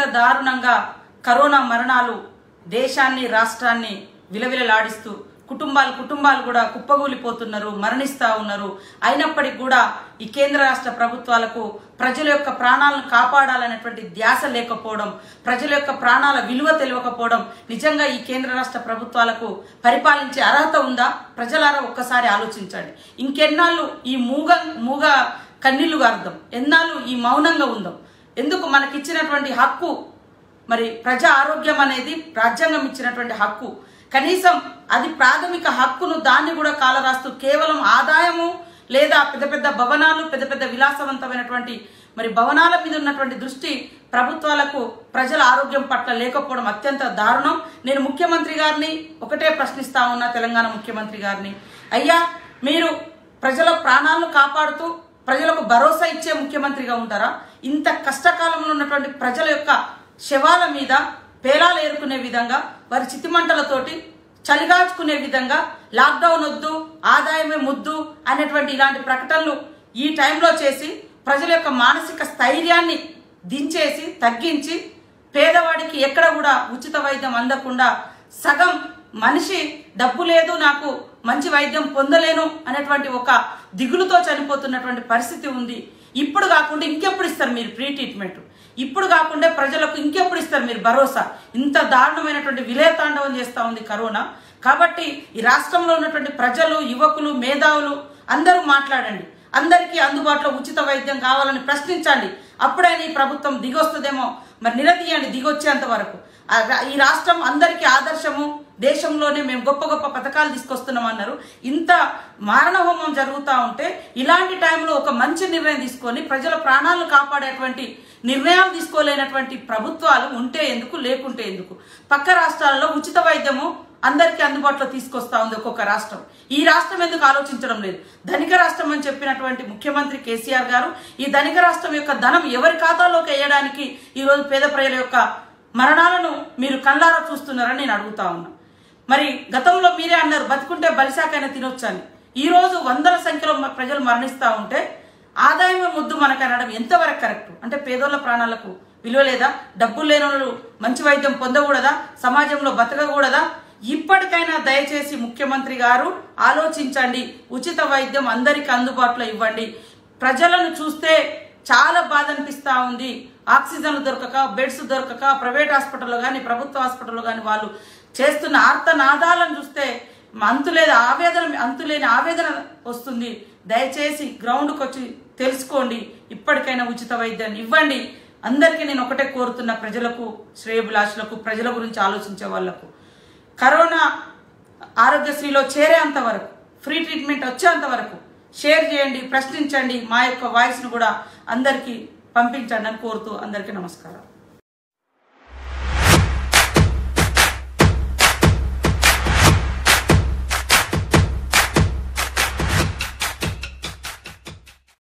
దారుణంగా కరోనా మరణాలు దేశాన్ని రాష్ట్రాన్ని విలవిలలాడిస్తూ కుటుంబాలు కుటుంబాలు కూడా కుప్పగూలిపోతున్నారు మరణిస్తా ఉన్నారు అయినప్పటికీ కూడా ఈ కేంద్ర రాష్ట్ర ప్రభుత్వాలకు ప్రజల యొక్క ప్రాణాలను కాపాడాలనేటువంటి ధ్యాస లేకపోవడం ప్రజల యొక్క ప్రాణాల విలువ తెలియకపోవడం నిజంగా ఈ కేంద్ర రాష్ట్ర ప్రభుత్వాలకు పరిపాలించే అర్హత ఉందా ప్రజలారా ఒక్కసారి ఆలోచించండి ఇంకెన్నాళ్ళు ఈ మూగ మూగ కన్నీళ్లుగా అర్థం ఎన్నాళ్ళు ఈ మౌనంగా ఉందాం ఎందుకు మనకిచ్చినటువంటి హక్కు మరి ప్రజా ఆరోగ్యం అనేది రాజ్యాంగం ఇచ్చినటువంటి హక్కు కనీసం అది ప్రాథమిక హక్కును దాన్ని కూడా కాలరాస్తూ కేవలం ఆదాయము లేదా పెద్ద పెద్ద భవనాలు పెద్ద పెద్ద విలాసవంతమైనటువంటి మరి భవనాల మీద ఉన్నటువంటి దృష్టి ప్రభుత్వాలకు ప్రజల ఆరోగ్యం పట్ల లేకపోవడం అత్యంత దారుణం నేను ముఖ్యమంత్రి గారిని ఒకటే ప్రశ్నిస్తా ఉన్నా తెలంగాణ ముఖ్యమంత్రి గారిని అయ్యా మీరు ప్రజల ప్రాణాలను కాపాడుతూ ప్రజలకు భరోసా ఇచ్చే ముఖ్యమంత్రిగా ఉంటారా ఇంత కష్టకాలంలో ఉన్నటువంటి ప్రజల యొక్క శవాల మీద పేలాలు ఏరుకునే విధంగా వారి చితిమంటలతోటి చలిగాచుకునే విధంగా లాక్డౌన్ వద్దు ఆదాయమే ముద్దు అనేటువంటి ఇలాంటి ప్రకటనలు ఈ టైంలో చేసి ప్రజల యొక్క మానసిక స్థైర్యాన్ని దించేసి తగ్గించి పేదవాడికి ఎక్కడ కూడా ఉచిత వైద్యం అందకుండా సగం మనిషి డబ్బు లేదు నాకు మంచి వైద్యం పొందలేను అనేటువంటి ఒక దిగులుతో చనిపోతున్నటువంటి పరిస్థితి ఉంది ఇప్పుడు కాకుండా ఇంకెప్పుడు ఇస్తారు మీరు ప్రీ ట్రీట్మెంట్ ఇప్పుడు కాకుండా ప్రజలకు ఇంకెప్పుడు ఇస్తారు మీరు భరోసా ఇంత దారుణమైనటువంటి విలయతాండవం చేస్తా ఉంది కరోనా కాబట్టి ఈ రాష్ట్రంలో ఉన్నటువంటి ప్రజలు యువకులు మేధావులు అందరూ మాట్లాడండి అందరికీ అందుబాటులో ఉచిత వైద్యం కావాలని ప్రశ్నించండి అప్పుడైనా ఈ ప్రభుత్వం దిగొస్తుందేమో మరి నిలదీయండి దిగొచ్చేంత వరకు ఆ రా- ఈ రాష్ట్రం అందరికీ ఆదర్శము దేశంలోనే మేము గొప్ప గొప్ప పథకాలు తీసుకొస్తున్నాం అన్నారు ఇంత మారణహోమం జరుగుతూ ఉంటే ఇలాంటి టైంలో ఒక మంచి నిర్ణయం తీసుకొని ప్రజల ప్రాణాలను కాపాడేటువంటి నిర్ణయాలు తీసుకోలేనటువంటి ప్రభుత్వాలు ఉంటే ఎందుకు లేకుంటే ఎందుకు పక్క రాష్ట్రాల్లో ఉచిత వైద్యము అందరికీ అందుబాటులో తీసుకొస్తా ఉంది ఒక్కొక్క రాష్ట్రం ఈ రాష్ట్రం ఎందుకు ఆలోచించడం లేదు ధనిక రాష్ట్రం అని చెప్పినటువంటి ముఖ్యమంత్రి కేసీఆర్ గారు ఈ ధనిక రాష్ట్రం యొక్క ధనం ఎవరి ఖాతాలోకి వేయడానికి ఈరోజు పేద ప్రజల యొక్క మరణాలను మీరు కళ్ళారా చూస్తున్నారని నేను అడుగుతా ఉన్నా మరి గతంలో మీరే అన్నారు బతుకుంటే బలిశాకైనా తినొచ్చని ఈ రోజు వందల సంఖ్యలో మ- ప్రజలు మరణిస్తా ఉంటే ఆదాయమే ముద్దు మనకు అనడం ఎంతవరకు కరెక్ట్ అంటే పేదోళ్ళ ప్రాణాలకు విలువ లేదా డబ్బులు లేని వాళ్ళు మంచి వైద్యం పొందకూడదా సమాజంలో బతకకూడదా ఇప్పటికైనా దయచేసి ముఖ్యమంత్రి గారు ఆలోచించండి ఉచిత వైద్యం అందరికీ అందుబాటులో ఇవ్వండి ప్రజలను చూస్తే చాలా బాధ అనిపిస్తా ఉంది ఆక్సిజన్లు దొరకక బెడ్స్ దొరకక ప్రైవేట్ హాస్పిటల్లో కానీ ప్రభుత్వ హాస్పిటల్లో కానీ వాళ్ళు చేస్తున్న ఆర్తనాదాలను చూస్తే అంతులేదు ఆవేదన అంతులేని ఆవేదన వస్తుంది దయచేసి గ్రౌండ్కి వచ్చి తెలుసుకోండి ఇప్పటికైనా ఉచిత వైద్యాన్ని ఇవ్వండి అందరికీ నేను ఒకటే కోరుతున్న ప్రజలకు శ్రేయభిలాషులకు ప్రజల గురించి ఆలోచించే వాళ్లకు కరోనా ఆరోగ్యశ్రీలో చేరేంత వరకు ఫ్రీ ట్రీట్మెంట్ వచ్చేంత వరకు షేర్ చేయండి ప్రశ్నించండి మా యొక్క వాయిస్ను కూడా అందరికీ పంపించండి అని కోరుతూ అందరికీ నమస్కారం